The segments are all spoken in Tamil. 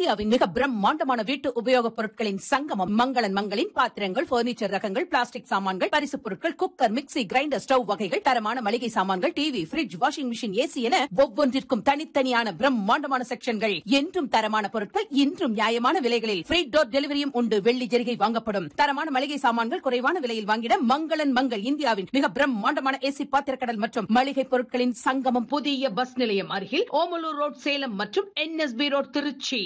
இந்தியாவின் மிக பிரம்மாண்டமான வீட்டு உபயோகப் பொருட்களின் சங்கமம் மங்களன் மங்களின் பாத்திரங்கள் பர்னிச்சர் ரகங்கள் பிளாஸ்டிக் சாமான்கள் பரிசுப் பொருட்கள் குக்கர் மிக்ஸி கிரைண்டர் ஸ்டவ் வகைகள் தரமான மளிகை சாமான்கள் TV fridge washing machine AC என ஒவ்வொன்றிற்கும் தனித்தனியான பிரம்மாண்டமான செக்ஷன்கள் என்றும் தரமான பொருட்கள் இன்றும் நியாயமான விலைகளில் ஃப்ரீ டோர் டெலிவரியும் உண்டு வெள்ளி ஜெரிகை வாங்கப்படும் தரமான மளிகை சாமான்கள் குறைவான விலையில் வாங்கிட மங்களன் மங்கள் இந்தியாவின் மிக பிரம்மாண்டமான ஏசி பாத்திரக்கடல் மற்றும் மளிகை பொருட்களின் சங்கமம் புதிய பஸ் நிலையம் அருகில் ஓமலூர் ரோட் சேலம் மற்றும் என்எஸ்பி ரோட் திருச்சி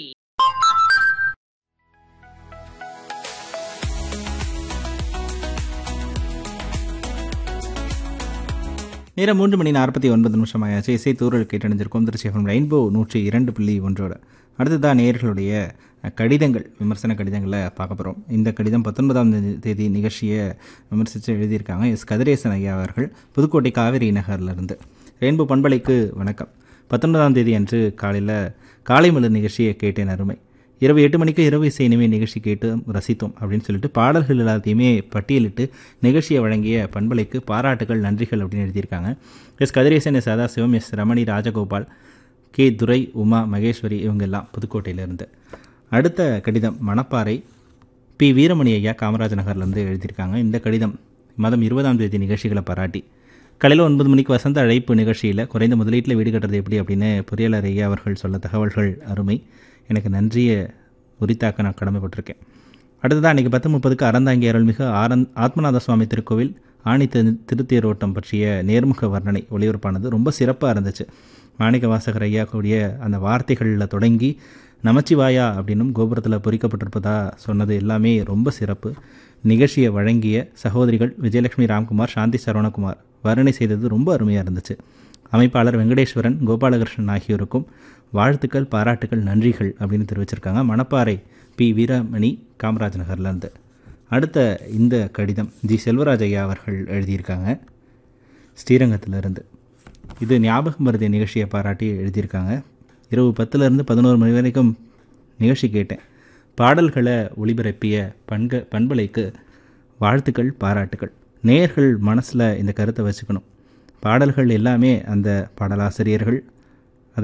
நேரம் மூன்று மணி நாற்பத்தி ஒன்பது நிமிஷம் ஆயாச்சு இசை தூரல் கேட்டணிஞ்சிருக்கோம் திருச்சி எஃப்எம் ரெயின்போ நூற்றி இரண்டு புள்ளி ஒன்றோட அடுத்ததான் நேயர்களுடைய அஹ், கடிதங்கள் விமர்சன கடிதங்களை பார்க்க போகிறோம் இந்த கடிதம் பத்தொன்பதாம் தேதி- தேதி நிகழ்ச்சியை விமர்சித்து எழுதியிருக்காங்க எஸ் கதிரேசன் ஐயா அவர்கள் புதுக்கோட்டை காவிரி நகர்லேருந்து ரெயின்போ பண்பலைக்கு வணக்கம் பத்தொன்பதாம் தேதி அன்று காலையில் காலை மலர் நிகழ்ச்சியை கேட்டேன் அருமை இரவு எட்டு மணிக்கு இரவு இசை இனிமே நிகழ்ச்சி கேட்டு ரசித்தோம் அப்படின்னு சொல்லிட்டு பாடல்கள் எல்லாத்தையுமே பட்டியலிட்டு நிகழ்ச்சியை வழங்கிய பண்பலைக்கு பாராட்டுகள் நன்றிகள் அப்படின்னு எழுதியிருக்காங்க S Kathiresan S Sadasivam S Ramani Rajagopal K Durai Uma Maheswari இவங்க எல்லாம் புதுக்கோட்டையிலேருந்து அடுத்த கடிதம் மணப்பாறை பி வீரமணி ஐயா காமராஜ் நகர்லேருந்து எழுதியிருக்காங்க இந்த கடிதம் மாதம் இருபதாம் தேதி நிகழ்ச்சிகளை பாராட்டி காலையில் ஒன்பது மணிக்கு வசந்த அழைப்பு நிகழ்ச்சியில் குறைந்த முதலீட்டில் வீடு கட்டுறது எப்படி அப்படின்னு பொறியாளர் ஐயா அவர்கள் சொல்ல தகவல்கள் அருமை எனக்கு நன்றியை உரித்தாக்க நான் கடமைப்பட்டிருக்கேன் அடுத்ததாக அன்றைக்கி பத்து முப்பதுக்கு அறந்தாங்கி அருள்மிகு ஆரந் ஆத்மநாத சுவாமி திருக்கோவில் ஆணி திரு திருத்தேரோட்டம் பற்றிய நேர்முக வர்ணனை ஒளிபரப்பானது ரொம்ப சிறப்பாக இருந்துச்சு மாணிக்க வாசகர் ஐயா கூடிய அந்த வார்த்தைகளில் தொடங்கி நமச்சிவாயா அப்படின்னும் கோபுரத்தில் பொறிக்கப்பட்டிருப்பதா சொன்னது எல்லாமே ரொம்ப சிறப்பு நிகழ்ச்சியை வழங்கிய சகோதரிகள் விஜயலட்சுமி ராம்குமார் சாந்தி சரவணகுமார் வர்ணனை செய்தது ரொம்ப அருமையாக இருந்துச்சு அமைப்பாளர் வெங்கடேஸ்வரன் கோபாலகிருஷ்ணன் ஆகியோருக்கும் வாழ்த்துக்கள் பாராட்டுக்கள் நன்றிகள் அப்படின்னு தெரிவிச்சிருக்காங்க மணப்பாறை பி வீரமணி காமராஜ் நகர்லேருந்து அடுத்த இந்த கடிதம் ஜி செல்வராஜ் ஐயா அவர்கள் எழுதியிருக்காங்க ஸ்ரீரங்கத்திலிருந்து இது ஞாபகம் மருதி நிகழ்ச்சியை பாராட்டி எழுதியிருக்காங்க இரவு பத்துலேருந்து பதினோரு மணி வரைக்கும் நிகழ்ச்சி கேட்டேன் பாடல்களை ஒளிபரப்பிய பண்க பண்பலைக்கு வாழ்த்துக்கள் பாராட்டுகள் நேயர்கள் மனசில் இந்த கருத்தை வச்சுக்கணும் பாடல்கள் எல்லாமே அந்த பாடலாசிரியர்கள்